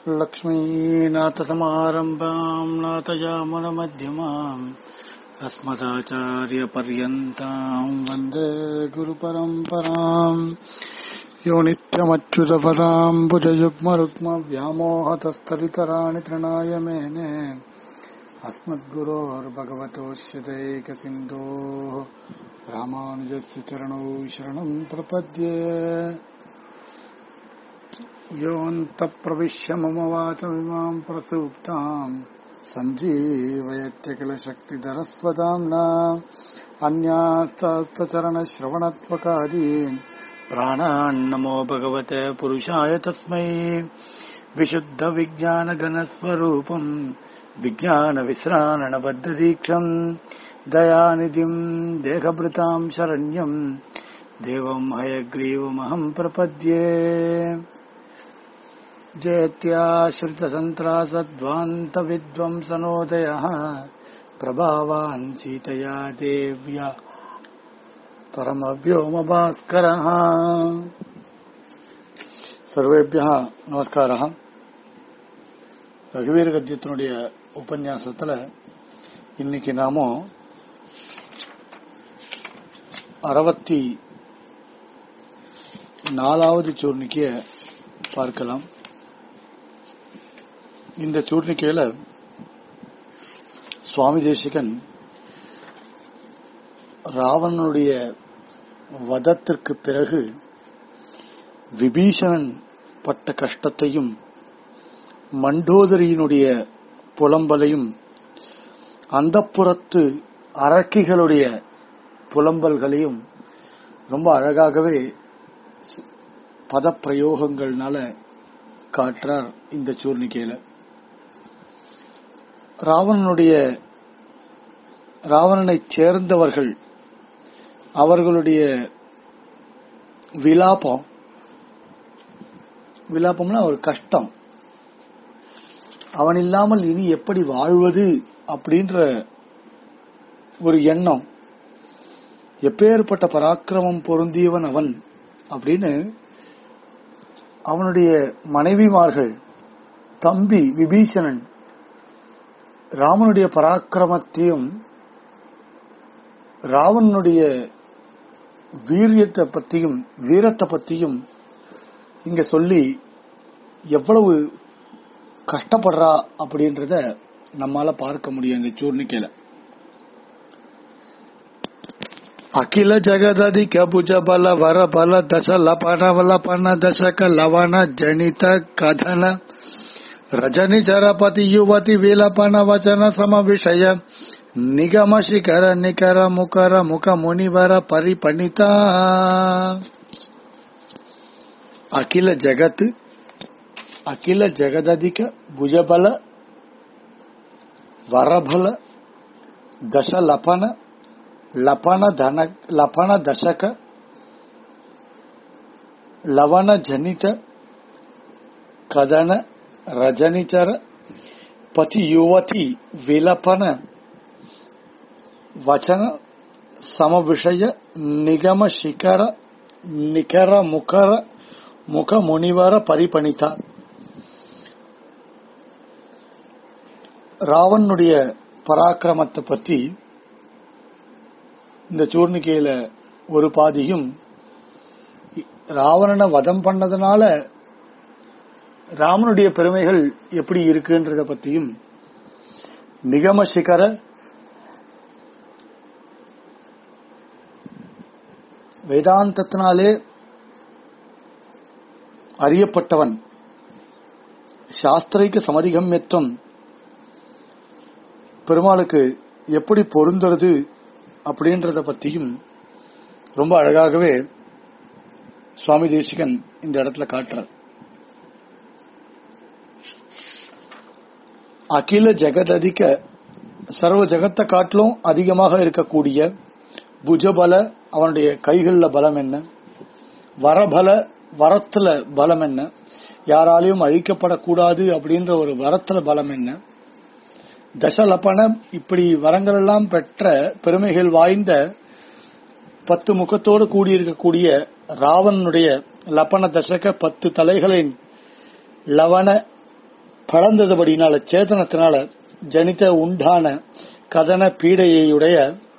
लक्ष्मीनाथसमारम्भाम् नाथयामनमध्यमाम् अस्मदाचार्यपर्यन्ताम् वन्दे गुरुपरम्पराम् यो नित्यमच्युतपदाम् भुजयुग्मरुक्मव्यामोहतस्तरितराणि तृणाय मेने अस्मद्गुरोर्भगवतोऽस्य दैकसिन्धोः रामानुजस्य चरणौ शरणम् प्रपद्ये योऽन्तप्रविश्य मम वाचमिमाम् प्रसूक्ताम् सञ्जीवयत्य किल शक्तिधरस्वदाम्ना अन्यास्तचरणश्रवणत्वकारीन् प्राणान्नमो भगवते पुरुषाय तस्मै विशुद्धविज्ञानगणस्वरूपम् विज्ञानविश्राणबद्धदीक्षम् दयानिधिम् देहभृताम् शरण्यम् देवम् हयग्रीवमहम् प्रपद्ये जेत्याश्रितसन्त्रासध्वान्तविद्वंसनोदयः प्रभावान् सीतया देव्या परमव्योमभास्करः சர்வேபியா நமஸ்காரா ரகுவீர கத்தியத்தினுடைய உபன்யாசத்துல இன்னைக்கு நாம அறுபத்தி நாலாவது சூர்ணிக்கைய பார்க்கலாம் இந்த சூர்ணிக்கையில சுவாமி தேசிகன் ராவணனுடைய வதத்திற்கு பிறகு விபீஷணன் பட்ட கஷ்டத்தையும் மண்டோதரியினுடைய புலம்பலையும் அந்தப்புறத்து அரக்கிகளுடைய புலம்பல்களையும் ரொம்ப அழகாகவே பதப்பிரயோகங்கள்னால காட்டுறார் இந்த சூர்ணிக்கையில ராவணனுடைய ராவணனை சேர்ந்தவர்கள் அவர்களுடைய விலாபம் விலாபம்னா ஒரு கஷ்டம் அவன் இல்லாமல் இனி எப்படி வாழ்வது அப்படின்ற ஒரு எண்ணம் எப்பேற்பட்ட பராக்கிரமம் பொருந்தியவன் அவன் அப்படின்னு அவனுடைய மனைவிமார்கள் தம்பி விபீஷணன் ராமனுடைய பராக்கிரமத்தையும் ராவனுடைய வீரியத்தை பத்தியும் வீரத்தை பத்தியும் இங்க சொல்லி எவ்வளவு கஷ்டப்படுறா அப்படின்றத நம்மால பார்க்க முடியும் இந்த சூர்ணிக்கையில அகில ஜகததிக புஜ பல வர பல தச லபன லபன தசக லவண ஜனித கதன ரஜனி ஜரபதி யுவதி விலபன வச்சன சம விஷய நிகம ಶಿಖರ ನಿಖರ ಮುಖರ ಮುಖ ಮುನಿವರ ಪರಿಪಣಿತ ಅಖಿಲ ಜಗತ್ ಅಖಿಲ ಜಗದಧಿಕ ಭುಜಬಲ ವರಬಲ ದಶ ಲಪನ ಲಪನ ಧನ ಲಪನ ದಶಕ ಲವಣ ಜನಿತ ಕದನ ರಜನಿಚರ ಪತಿ ಯುವತಿ ವಿಲಪನ ವಚನ ಸಮವಿಷಯ ನಿಗಮ ಶಿಖರ ನಿಖರ ಮುಖರ ಮುಖ ಮುನಿವರ ಪರಿಪಣಿತ ராவனுடைய பராக்கிரமத்தை பற்றி இந்த சூர்ணிக்கையில ஒரு பாதியும் ராவணனை வதம் பண்ணதுனால ராமனுடைய பெருமைகள் எப்படி இருக்குன்றத பத்தியும் நிகம சிகர வேதாந்தத்தினாலே அறியப்பட்டவன் சாஸ்திரைக்கு சமதிகம்யத்துவம் பெருமாளுக்கு எப்படி பொருந்துறது அப்படின்றத பத்தியும் ரொம்ப அழகாகவே சுவாமி தேசிகன் இந்த இடத்துல காட்டுறார் அகில ஜெகததிக சர்வ ஜெகத்தை காட்டிலும் அதிகமாக இருக்கக்கூடிய புஜபல அவனுடைய கைகள்ல பலம் என்ன வரபல வரத்துல பலம் என்ன யாராலையும் அழிக்கப்படக்கூடாது அப்படின்ற ஒரு வரத்துல பலம் என்ன தசலப்பன இப்படி வரங்கள் எல்லாம் பெற்ற பெருமைகள் வாய்ந்த பத்து முகத்தோடு கூடியிருக்கக்கூடிய ராவணனுடைய லப்பன தசக பத்து தலைகளின் லவண பழந்ததுபடினால சேதனத்தினால ஜனித உண்டான கதன பீடையுடைய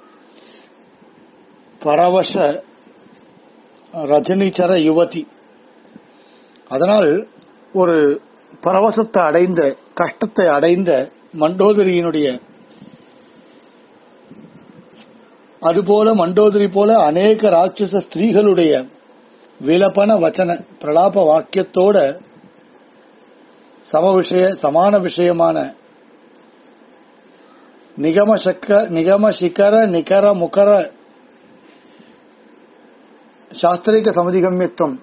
பரவச ரஜினிச்சர யுவதி அதனால் ஒரு பரவசத்தை அடைந்த கஷ்டத்தை அடைந்த மண்டோதரியினுடைய அதுபோல மண்டோதரி போல அநேக ராட்சச ஸ்திரீகளுடைய விலப்பன வச்சன பிரலாப வாக்கியத்தோட சம விஷய சமான விஷயமான நிகம சக்க நிகம சிகர நிகர முகர சாஸ்திரிக சமதிகமியத்துவம்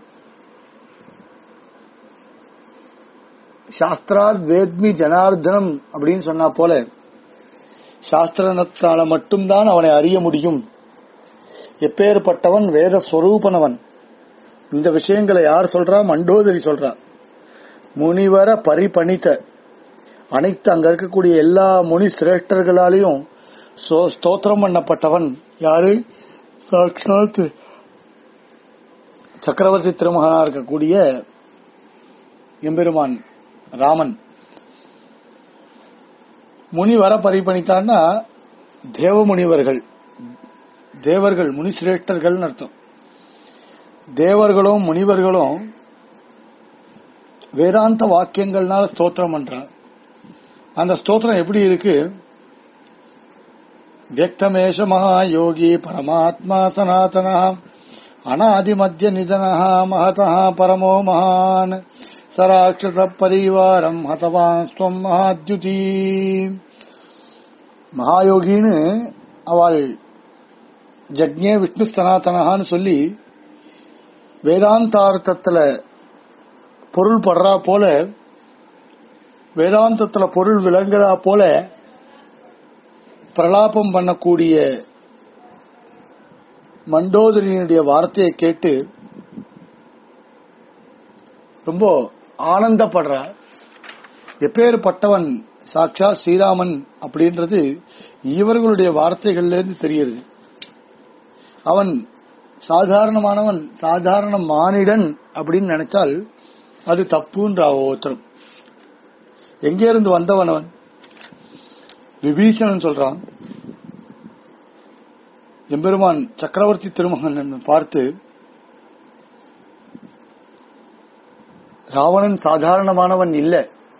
சாஸ்திராத் வேத்மி ஜனார்தனம் அப்படின்னு சொன்னா போல சாஸ்திரத்தால மட்டும்தான் அவனை அறிய முடியும் எப்பேற்பட்டவன் வேத ஸ்வரூபனவன் இந்த விஷயங்களை யார் சொல்றா மண்டோதரி சொல்றா முனிவர பரிபணித்த அனைத்து அங்க இருக்கக்கூடிய எல்லா முனி சிரேஷ்டர்களாலையும் சோ- ஸ்தோத்திரம் பண்ணப்பட்டவன் யாரு சாட்சாத் சக்கரவர்த்தி திருமகனா இருக்கக்கூடிய எம்பெருமான் ராமன் முனிவர பரிபணித்தான்னா தேவ முனிவர்கள் தேவர்கள் முனிசிரேஷ்டர்கள் அர்த்தம் தேவர்களும் முனிவர்களும் வேதாந்த வாக்கியங்கள்னால ஸ்தோத்திரம் பண்றார் அந்த ஸ்தோத்திரம் எப்படி இருக்கு வியக்தமேஷ மகாயோகி பரமாத்மா சனாதனா அநாதி மத்திய நிதனா மகதா பரமோ மகான் சராட்சச பரிவாரம் ஹதவான் ஸ்வம் மகாத்யுதி மகாயோகின்னு அவள் ஜக்ஞே விஷ்ணு சனாதனஹான்னு சொல்லி வேதாந்தார்த்தத்துல பொருள் படுறா போல வேதாந்தத்துல பொருள் விளங்குறா போல பிரலாபம் பண்ணக்கூடிய மண்டோதரியினுடைய வார்த்தையை கேட்டு ரொம்ப ஆனந்தப்படுறா எப்பேற்பட்டவன் சாட்சா ஸ்ரீராமன் அப்படின்றது இவர்களுடைய வார்த்தைகள்ல இருந்து தெரியுது அவன் சாதாரணமானவன் சாதாரண மானிடன் அப்படின்னு நினைச்சால் அது தப்புன்ற ஒருத்தரும் எங்கே இருந்து வந்தவன் அவன் விபீஷணன் சொல்றான் எம்பெருமான் சக்கரவர்த்தி திருமகன் பார்த்து ராவணன் சாதாரணமானவன் இல்ல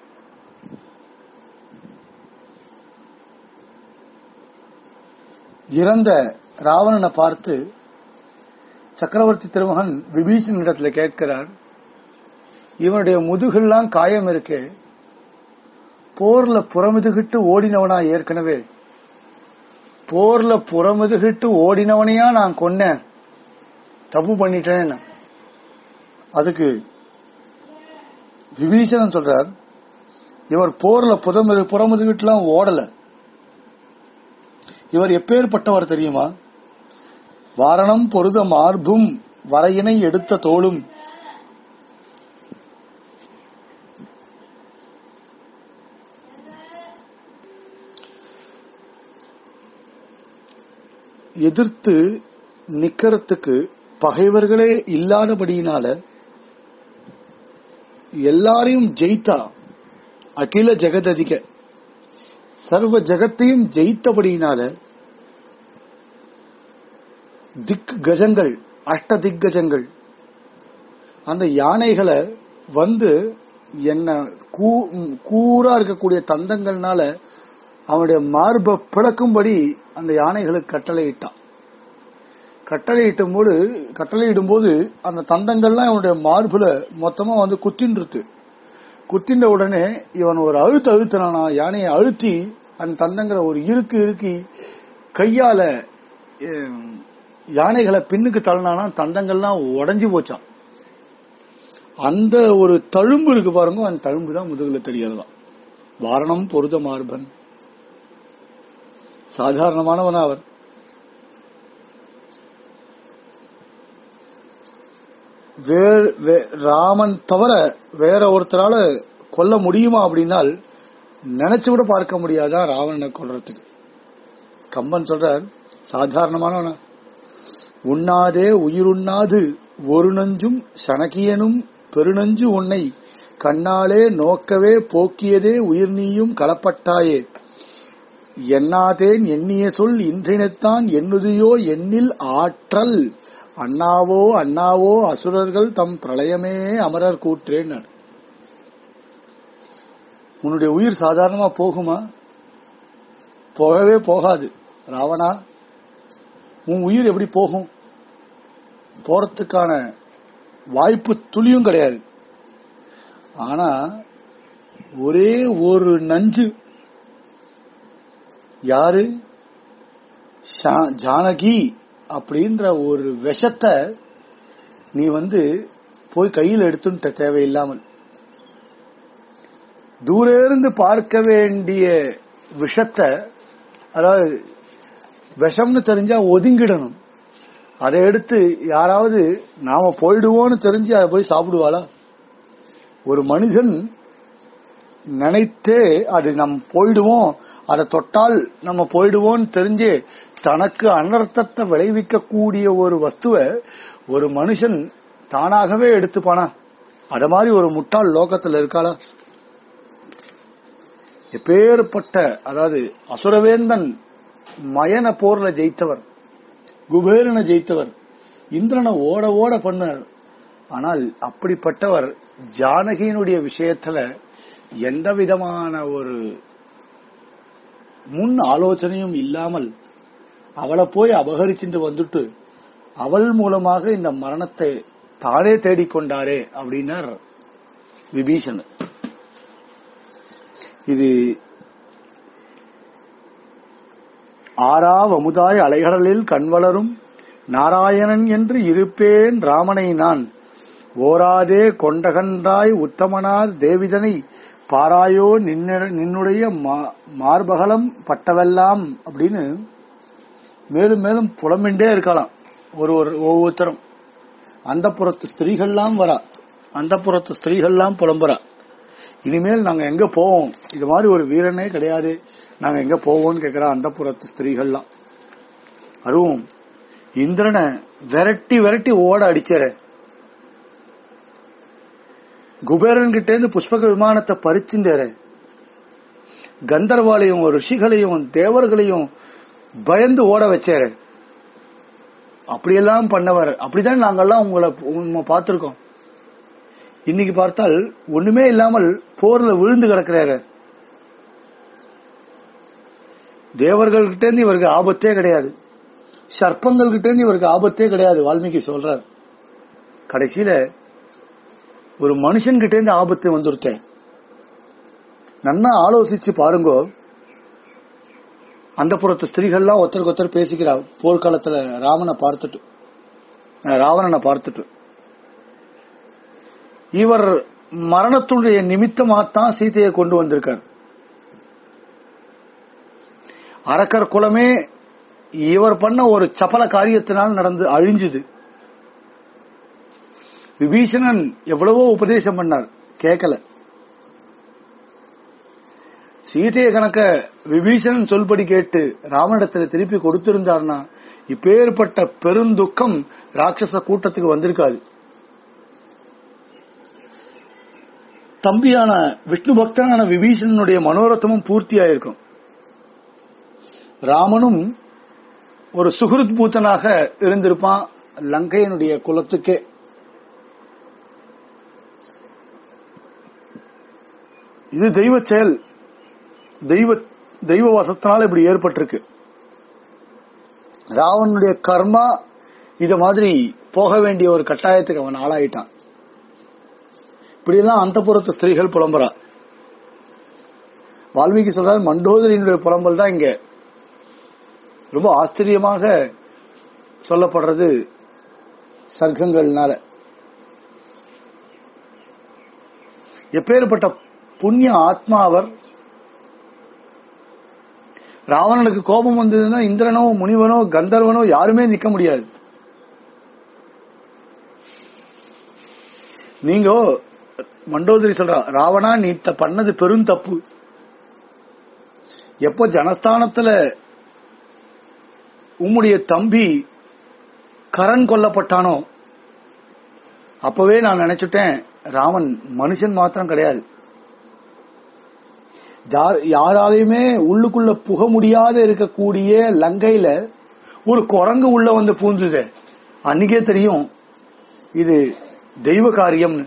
இறந்த ராவணனை பார்த்து சக்கரவர்த்தி திருமகன் விபீஷனிடத்துல கேட்கிறார் இவனுடைய முதுகெல்லாம் காயம் இருக்கு போர்ல புறமுதுகிட்டு ஓடினவனா ஏற்கனவே போர்ல புறமுதுகிட்டு ஓடினவனையா நான் கொன்னேன் தப்பு பண்ணிட்டேன் அதுக்கு விபீஷணன் சொல்றார் இவர் போர்ல புதமு புறமுதுகிட்டுலாம் ஓடல இவர் எப்பேற்பட்டவர் தெரியுமா வாரணம் பொருத மார்பும் வரையினை எடுத்த தோளும் எதிர்த்து நிக்கிறதுக்கு பகைவர்களே இல்லாதபடியினால எல்லாரையும் ஜெயித்தா அகில ஜெகததிக சர்வ ஜெகத்தையும் ஜெயித்தபடியினால திக் கஜங்கள் அஷ்ட திக்கஜங்கள் அந்த யானைகளை வந்து என்ன கூ- ம், கூரா இருக்கக்கூடிய தந்தங்கள்னால அவனுடைய மார்பை பிளக்கும்படி அந்த யானைகளுக்கு கட்டளையிட்டான் கட்டளையிட்டும் போது கட்டளையிடும் போது அந்த தந்தங்கள்லாம் இவனுடைய மார்புல மொத்தமா வந்து குத்தின்றது குத்தின்ற உடனே இவன் ஒரு அழுத்து அழுத்தினானா யானையை அழுத்தி அந்த தந்தங்களை ஒரு இருக்கு இறுக்கி கையால ஹம், யானைகளை பின்னுக்கு தள்ளினானா தந்தங்கள்லாம் உடைஞ்சு போச்சான் அந்த ஒரு தழும்பு இருக்கு பாருங்க அந்த தழும்பு தான் முதுகுல தெரியறதாம் வாரணம் பொருத மார்பன் சாதாரணமானவன் அவர் வேறு வே- ராமன் தவிர வேற ஒருத்தரால கொல்ல முடியுமா அப்படின்னால் நினைச்சு கூட பார்க்க முடியாதா ராவணனை கொல்றதுக்கு கம்பன் சொல்றார் சாதாரணமானவன உண்ணாதே உயிருண்ணாது ஒரு நஞ்சும் சனகியனும் பெருநஞ்சு உன்னை கண்ணாலே நோக்கவே போக்கியதே உயிர் நீயும் களப்பட்டாயே எண்ணாதேன் எண்ணிய சொல் இன்றினத்தான் எண்ணுதியோ எண்ணில் ஆற்றல் அண்ணாவோ அண்ணாவோ அசுரர்கள் தம் பிரளயமே அமரர் கூற்றேன் உன்னுடைய உயிர் சாதாரணமா போகுமா போகவே போகாது ராவணா உன் உயிர் எப்படி போகும் போறதுக்கான வாய்ப்பு துளியும் கிடையாது ஆனா ஒரே ஒரு நஞ்சு யாரு ஷா- ஜானகி அப்படின்ற ஒரு விஷத்தை நீ வந்து போய் கையில் எடுத்துட்ட தேவையில்லாமல் தூர இருந்து பார்க்க வேண்டிய விஷத்தை அதாவது விஷம்னு தெரிஞ்சா ஒதுங்கிடணும் அதை எடுத்து யாராவது நாம போயிடுவோம்னு தெரிஞ்சு அதை போய் சாப்பிடுவாளா ஒரு மனிதன் நினைத்தே அது நம்ம போயிடுவோம் அதை தொட்டால் நம்ம போயிடுவோம்னு தெரிஞ்சு தனக்கு அனர்த்தத்தை விளைவிக்கக்கூடிய ஒரு வஸ்துவை ஒரு மனுஷன் தானாகவே எடுத்துப்பானா அத மாதிரி ஒரு முட்டாள் லோகத்துல இருக்காளா எப்பேற்பட்ட அதாவது அசுரவேந்தன் மயன போர்ல ஜெயித்தவர் குபேரனை ஜெயித்தவர் இந்திரனை ஓட ஓட பண்ணார் ஆனால் அப்படிப்பட்டவர் ஜானகியினுடைய விஷயத்துல எந்த விதமான ஒரு முன் ஆலோசனையும் இல்லாமல் அவளை போய் அபகரிச்சுட்டு வந்துட்டு அவள் மூலமாக இந்த மரணத்தை தானே தேடிக்கொண்டாரே அப்படின்னார் விபீஷணன் இது ஆறாவ அமுதாய் அலைகடலில் கண்வளரும் நாராயணன் என்று இருப்பேன் ராமனை நான் ஓராதே கொண்டகன்றாய் உத்தமனார் தேவிதனை பாராயோ நின்ன- நின்னுடைய மா- மார்பகலம் பட்டவெல்லாம் அப்படின்னு மேலும் மேலும் புலம்பிண்டே இருக்கலாம் ஒரு ஒரு ஒவ்வொருத்தரும் அந்த புறத்து ஸ்திரீகள்லாம் வரா அந்த புறத்து ஸ்திரீகள்லாம் புலம்புறா இனிமேல் நாங்க எங்க போவோம் இது மாதிரி ஒரு வீரனே கிடையாது நாங்க எங்க போவோம்னு கேக்குறா அந்த புறத்து ஸ்திரீகள்லாம் அதுவும் இந்திரனை விரட்டி விரட்டி ஓட அடிச்சாரு குபேரன் கிட்ட இருந்து புஷ்பக விமானத்தை பறிச்சுட்டாரு கந்தர்வாலையும் ரிஷிகளையும் தேவர்களையும் பயந்து ஓட வச்சாரு அப்படியெல்லாம் பண்ணவர் அப்படிதான் நாங்கெல்லாம் உங்களை உண்மை பார்த்திருக்கோம் இன்னைக்கு பார்த்தால் ஒண்ணுமே இல்லாமல் போர்ல விழுந்து கிடக்கிறாரு தேவர்கள் கிட்ட இருந்து இவருக்கு ஆபத்தே கிடையாது சர்ப்பங்கள் கிட்ட இருந்து இவருக்கு ஆபத்தே கிடையாது வால்மீகி சொல்றார் கடைசியில ஒரு மனுஷன் கிட்ட இருந்து ஆபத்து வந்துருச்சேன் நன்னா ஆலோசிச்சு பாருங்கோ அந்த புறத்து ஸ்திரீகள்லாம் ஒருத்தருக்கு ஒருத்தர் பேசிக்கிறா போர்க்காலத்துல ராமனை பார்த்துட்டு அஹ் ராவணனை பார்த்துட்டு இவர் மரணத்துடைய நிமித்தமாத்தான் சீதையை கொண்டு வந்திருக்கார் அரக்கர் குலமே இவர் பண்ண ஒரு சபல காரியத்தினால் நடந்து அழிஞ்சுது விபீஷணன் எவ்வளவோ உபதேசம் பண்ணார் கேட்கல சீதையை கணக்க விபீஷணன் சொல்படி கேட்டு ராமனிடத்துல திருப்பி கொடுத்திருந்தார்னா இப்பேற்பட்ட பெருந்துக்கம் ராட்சச கூட்டத்துக்கு வந்திருக்காது தம்பியான விஷ்ணு பக்தனான விபீஷணனுடைய மனோரத்தமும் பூர்த்தியாயிருக்கும் ராமனும் ஒரு சுகிருத் பூத்தனாக இருந்திருப்பான் லங்கையனுடைய குலத்துக்கே இது தெய்வ செயல் தெய்வ தெய்வ வசத்தினால இப்படி ஏற்பட்டிருக்கு ராவனுடைய கர்மா இத மாதிரி போக வேண்டிய ஒரு கட்டாயத்துக்கு அவன் ஆளாயிட்டான் இப்படியெல்லாம் அந்த புறத்து ஸ்திரீகள் புலம்புறா வால்மீகி சொல்றாரு மண்டோதரியினுடைய புலம்பல் தான் இங்க ரொம்ப ஆச்சரியமாக சொல்லப்படுறது சர்க்கங்கள்னால எப்பேற்பட்ட புண்ணிய ஆத்மா அவர் ராவணனுக்கு கோபம் வந்ததுன்னா இந்திரனோ முனிவனோ கந்தர்வனோ யாருமே நிக்க முடியாது நீங்க மண்டோதரி சொல்றா ராவணா நீ த- பண்ணது பெரும் தப்பு எப்போ ஜனஸ்தானத்துல உம்முடைய தம்பி கரண் கொல்லப்பட்டானோ அப்பவே நான் நினைச்சுட்டேன் ராமன் மனுஷன் மாத்திரம் கிடையாது ஜா- யாராலையுமே உள்ளுக்குள்ள புக முடியாத இருக்கக்கூடிய லங்கையில ஒரு குரங்கு உள்ள வந்து பூந்துது அன்னைக்கே தெரியும் இது தெய்வ காரியம்னு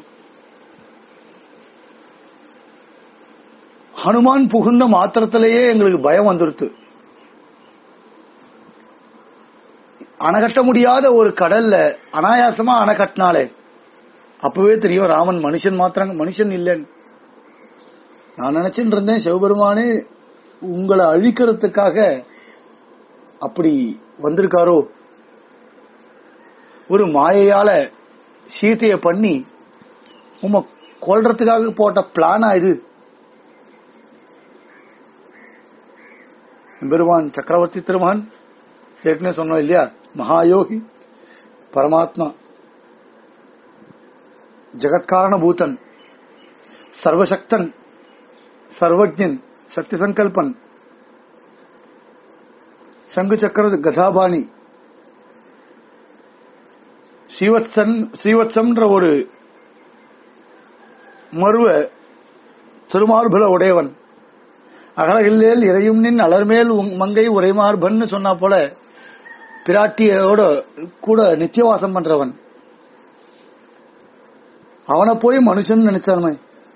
ஹனுமான் புகுந்த மாத்திரத்திலேயே எங்களுக்கு பயம் வந்துருத்து அணை கட்ட முடியாத ஒரு கடல்ல அனாயாசமா அணை கட்டினாலே அப்பவே தெரியும் ராமன் மனுஷன் மாத்திரம் மனுஷன் இல்லைன்னு நான் நினைச்சுட்டு இருந்தேன் சிவபெருமானே உங்களை அழிக்கிறதுக்காக அப்படி வந்திருக்காரோ ஒரு மாயையால சீதைய பண்ணி உம்ம கொல்றதுக்காக போட்ட பிளானா இது பெருமான் சக்கரவர்த்தி திருமகன் ஏற்கனவே சொன்னோம் இல்லையா மகாயோகி பரமாத்மா ஜெகத்காரண பூதன் சர்வசக்தன் சர்வஜன் சக்தி சங்கல்பன் சங்கு சக்கர கதாபாணி ஸ்ரீவத்சன் ஸ்ரீவத்சம்ன்ற ஒரு மருவ திருமார்புல உடையவன் அகலகில்லேல் இறையும் நின் அலர்மேல் உங் மங்கை உரைமார்பன்னு சொன்னா போல பிராட்டியோட கூட நித்தியவாசம் பண்றவன் அவனை போய் மனுஷன் நினைச்சாருமே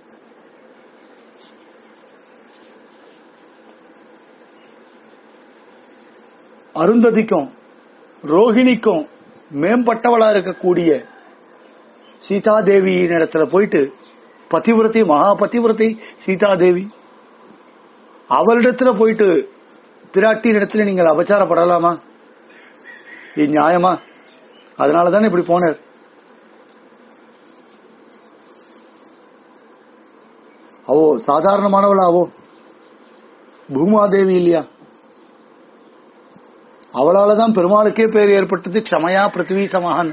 அருந்ததிக்கும் ரோஹிணிக்கும் மேம்பட்டவளா இருக்கக்கூடிய சீதாதேவியின் இடத்துல போயிட்டு பதிவிரத்தை மகா பதிவிரத்தை சீதாதேவி அவளிடத்துல போயிட்டு பிராட்டியின் இடத்துல நீங்கள் அபச்சாரப்படலாமா இது நியாயமா அதனாலதானே இப்படி போனார் அவோ சாதாரணமானவளாவோ பூமாதேவி இல்லையா அவளாலதான் பெருமாளுக்கே பேர் ஏற்பட்டது க்ஷமையா பிருத்திவி சமஹன்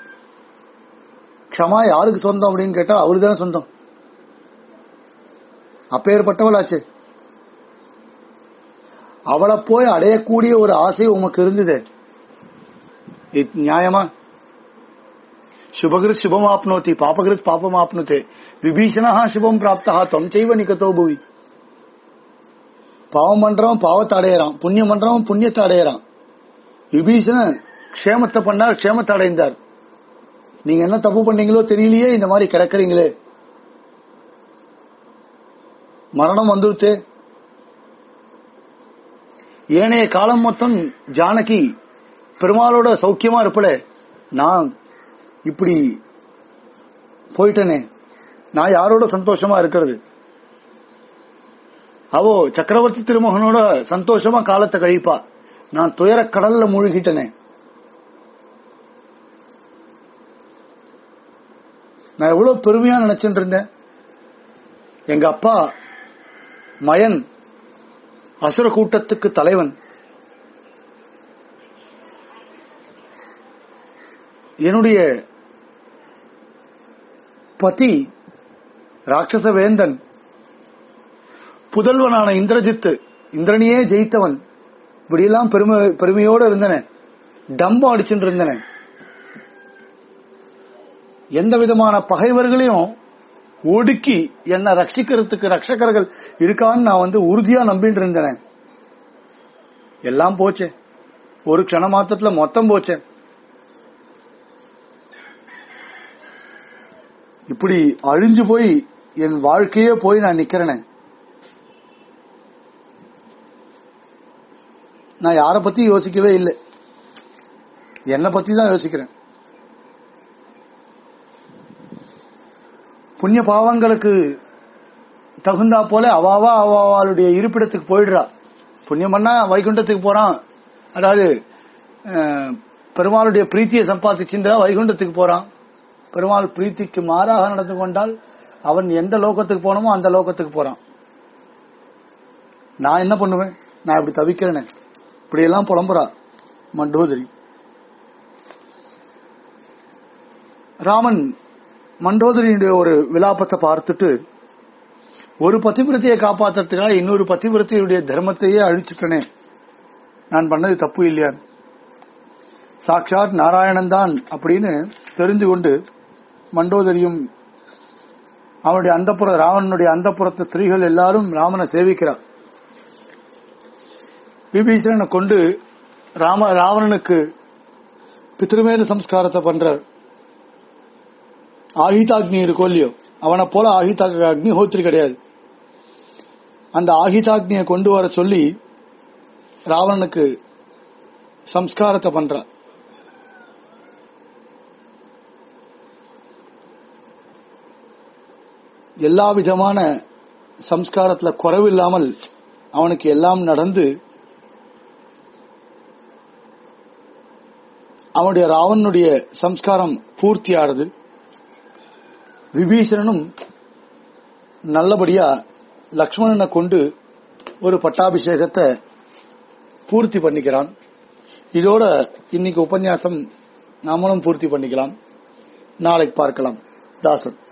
க்ஷமா யாருக்கு சொந்தம் அப்படின்னு கேட்டா அவரு தானே சொந்தம் அப்பேற்பட்டவளாச்சு அவளை போய் அடையக்கூடிய ஒரு ஆசை உமக்கு இருந்தது இது நியாயமா சுபகிருத் சுபம் ஆப்னோத்தி பாபகிருத் பாபம் ஆப்னுதே விபீஷணா சுபம் பிராப்தா தொம் செய்வ நிகத்தோ புவி பாவம் பண்றவன் பாவத்தை அடையறான் புண்ணியம் பண்றவன் புண்ணியத்தை அடையறான் விபீஷணன் க்ஷேமத்தை பண்ணார் க்ஷேமத்தை அடைந்தார் நீங்க என்ன தப்பு பண்ணீங்களோ தெரியலையே இந்த மாதிரி கிடக்குறீங்களே மரணம் வந்துருத்தே ஏனைய காலம் மொத்தம் ஜானகி பெருமாளோட சௌக்கியமா இருப்பல நான் இப்படி போயிட்டனே நான் யாரோட சந்தோஷமா இருக்கிறது அவோ சக்கரவர்த்தி திருமகனோட சந்தோஷமா காலத்தை கழிப்பா நான் துயர கடல்ல மூழ்கிட்டனே நான் எவ்வளவு பெருமையா நினைச்சுட்டு இருந்தேன் எங்க அப்பா மயன் அசுர கூட்டத்துக்கு தலைவன் என்னுடைய பதி ராட்சச வேந்தன் புதல்வனான இந்திரஜித்து இந்திரனையே ஜெயித்தவன் இப்படியெல்லாம் பெருமை பெருமையோடு இருந்தன டம்பம் அடிச்சுட்டு இருந்தன எந்த விதமான பகைவர்களையும் ஒடுக்கி என்ன ரட்சிக்கிறதுக்கு ரட்சகர்கள் இருக்கான்னு நான் வந்து உறுதியா நம்பிட்டு இருந்தேன் எல்லாம் போச்சே ஒரு க்ஷண மாத்திரத்துல மொத்தம் போச்சே இப்படி அழிஞ்சு போய் என் வாழ்க்கையே போய் நான் நிக்கிறேனே நான் யார பத்தி யோசிக்கவே இல்லை என்னை பத்தி தான் யோசிக்கிறேன் புண்ணிய பாவங்களுக்கு தகுந்தா போல அவாவா அவாவாளுடைய இருப்பிடத்துக்கு போயிடுறா புண்ணியம் பண்ணா வைகுண்டத்துக்கு போறான் அதாவது அஹ், பெருமாளுடைய பிரீத்தியை சம்பாதிச்சுன்றா வைகுண்டத்துக்கு போறான் பெருமாள் பிரீத்திக்கு மாறாக நடந்து கொண்டால் அவன் எந்த லோகத்துக்கு போனோமோ அந்த லோகத்துக்கு போறான் நான் என்ன பண்ணுவேன் நான் இப்படி தவிக்கிறேனே இப்படி எல்லாம் புலம்புறா மண்டோதரி ராமன் மண்டோதரியுடைய ஒரு விலாபத்தை பார்த்துட்டு ஒரு பதிவிரத்தையை காப்பாத்துறதுக்காக இன்னொரு பதிவிரத்தையுடைய தர்மத்தையே அழிச்சுட்டனே நான் பண்ணது தப்பு இல்லையா சாட்சாத் நாராயணன் தான் அப்படின்னு தெரிந்து கொண்டு மண்டோதரியும் அவனுடைய அந்தப்புற ராவணனுடைய அந்தப்புறத்து ஸ்திரீகள் எல்லாரும் ராமனை சேவிக்கிறார் விபீஷணனை கொண்டு ராம ராவணனுக்கு பித்திருமேல சம்ஸ்காரத்தை பண்றார் ஆஹிதாக்னி இருக்கோ இல்லையோ அவனை போல ஆஹிதா அக்னிஹோத்திரி கிடையாது அந்த ஆஹிதாக்னியை கொண்டு வர சொல்லி ராவணனுக்கு சம்ஸ்காரத்தை பண்றார் எல்லா விதமான சம்ஸ்காரத்துல குறைவில்லாமல் அவனுக்கு எல்லாம் நடந்து அவனுடைய ராவனுடைய சம்ஸ்காரம் பூர்த்தியானது விபீஷணனும் நல்லபடியா லக்ஷ்மணனை கொண்டு ஒரு பட்டாபிஷேகத்தை பூர்த்தி பண்ணிக்கிறான் இதோட இன்னைக்கு உபன்யாசம் நாமளும் பூர்த்தி பண்ணிக்கலாம் நாளைக்கு பார்க்கலாம் தாசன்